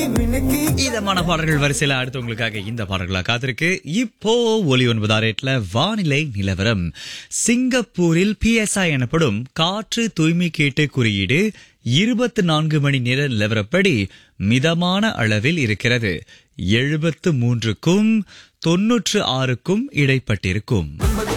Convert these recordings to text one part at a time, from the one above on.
இதமான பாடல்கள் வரிசையில அடுத்து உங்களுக்காக இந்த பாடல்களா காத்திருக்கு இப்போ ஒலி ஒன்பதாம் ரேட்ல வானிலை நிலவரம் சிங்கப்பூரில் பிஎஸ்ஐ எனப்படும் காற்று தூய்மை கேட்டு குறியீடு இருபத்தி நான்கு மணி நேர நிலவரப்படி மிதமான அளவில் இருக்கிறது எழுபத்து மூன்றுக்கும் தொன்னூற்று ஆறுக்கும் இடைப்பட்டிருக்கும்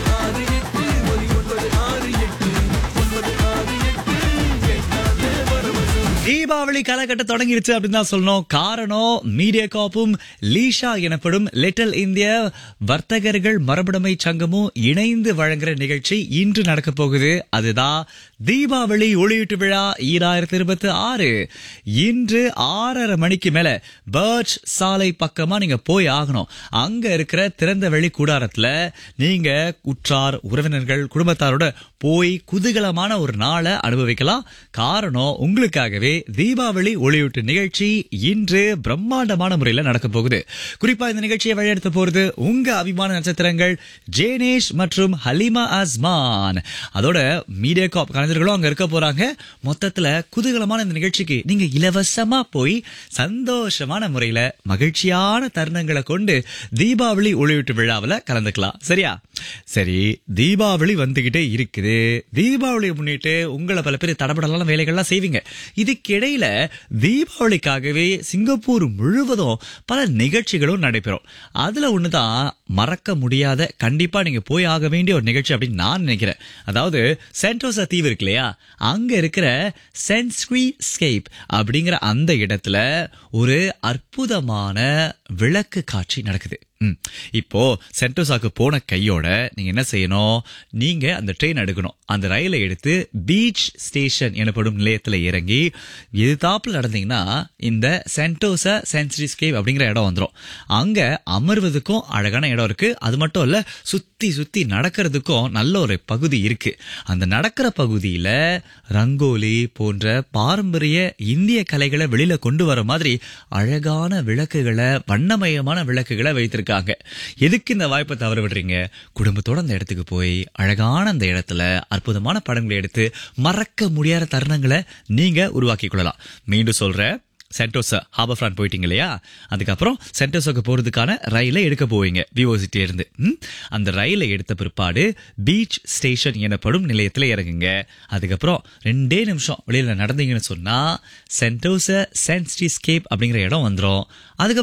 தீபாவளி காலகட்டம் தொடங்கிருச்சு அப்படின்னு தான் சொல்லணும் காரணம் மீடியா காப்பும் லீஷா எனப்படும் லிட்டில் இந்திய வர்த்தகர்கள் மரபுடைமை சங்கமும் இணைந்து வழங்குற நிகழ்ச்சி இன்று நடக்க போகுது அதுதான் தீபாவளி ஒளியீட்டு விழா ஈராயிரத்தி இருபத்தி ஆறு இன்று ஆறரை மணிக்கு மேல பர்ச் சாலை பக்கமா நீங்க போய் ஆகணும் அங்க இருக்கிற திறந்த வெளி கூடாரத்துல நீங்க உற்றார் உறவினர்கள் குடும்பத்தாரோட போய் குதூகலமான ஒரு நாளை அனுபவிக்கலாம் காரணம் உங்களுக்காகவே தீபாவளி ஒளியூட்டு நிகழ்ச்சி இன்று பிரம்மாண்டமான முறையில் நடக்க போகுது குறிப்பா இந்த நிகழ்ச்சியை வழிநடத்த போறது உங்க அபிமான நட்சத்திரங்கள் ஜேனேஷ் மற்றும் ஹலிமா அஸ்மான் அதோட மீடியா காப் கலைஞர்களும் அங்க இருக்க போறாங்க மொத்தத்துல குதூகலமான இந்த நிகழ்ச்சிக்கு நீங்க இலவசமா போய் சந்தோஷமான முறையில மகிழ்ச்சியான தருணங்களை கொண்டு தீபாவளி ஒளியூட்டு விழாவில் கலந்துக்கலாம் சரியா சரி தீபாவளி வந்துகிட்டே இருக்குது தீபாவளியை முன்னிட்டு உங்களை பல பேர் தடபடலாம் வேலைகள்லாம் செய்வீங்க இதுக்கிடையில தீபாவளிக்காகவே சிங்கப்பூர் முழுவதும் பல நிகழ்ச்சிகளும் நடைபெறும் அதுல ஒண்ணுதான் மறக்க முடியாத கண்டிப்பா நீங்க போய் ஆக வேண்டிய ஒரு நிகழ்ச்சி அப்படின்னு நான் நினைக்கிறேன் அதாவது சென்டோசா தீவு இருக்கு இல்லையா அங்க இருக்கிற சென்ஸ்குவி ஸ்கேப் அப்படிங்கிற அந்த இடத்துல ஒரு அற்புதமான விளக்கு காட்சி நடக்குது ம். இப்போ சென்டோசாக்கு போன கையோட நீங்க என்ன செய்யணும் நீங்க அந்த ட்ரெயின் எடுக்கணும் அந்த ரயிலை எடுத்து பீச் ஸ்டேஷன் எனப்படும் நிலையத்துல இறங்கி எதிர்த்தாப்புல நடந்தீங்கன்னா இந்த சென்டோசா சென்சுரி ஸ்கேப் அப்படிங்கிற இடம் வந்துடும் அங்க அமர்வதுக்கும் அழகான இடம் இருக்கு அது மட்டும் இல்ல சுத்தி சுத்தி நடக்கிறதுக்கும் நல்ல ஒரு பகுதி இருக்கு அந்த நடக்கிற பகுதியில ரங்கோலி போன்ற பாரம்பரிய இந்திய கலைகளை வெளியில கொண்டு வர மாதிரி அழகான விளக்குகளை வண்ணமயமான விளக்குகளை வைத்திருக்காங்க எதுக்கு இந்த வாய்ப்பை தவற விடுறீங்க குடும்பத்தோட அந்த இடத்துக்கு போய் அழகான அந்த இடத்துல அற்புதமான படங்களை எடுத்து மறக்க முடியாத தருணங்களை நீங்க உருவாக்கி கொள்ளலாம் மீண்டும் சொல்றேன் சென்டோசா ஹாபர் ஃப்ரான் போயிட்டீங்க இல்லையா அதுக்கப்புறம் சென்டோசாக்கு போறதுக்கான ரயிலை எடுக்க போவீங்க விவோசிட்டி இருந்து ம்? அந்த ரயிலை எடுத்த பிற்பாடு பீச் ஸ்டேஷன் எனப்படும் நிலையத்தில் இறங்குங்க அதுக்கப்புறம் ரெண்டே நிமிஷம் வெளியில நடந்தீங்கன்னு சொன்னா சென்டோசா சென்ஸ்டி ஸ்கேப் அப்படிங்கிற இடம் வந்துடும் அதுக்கப்புறம்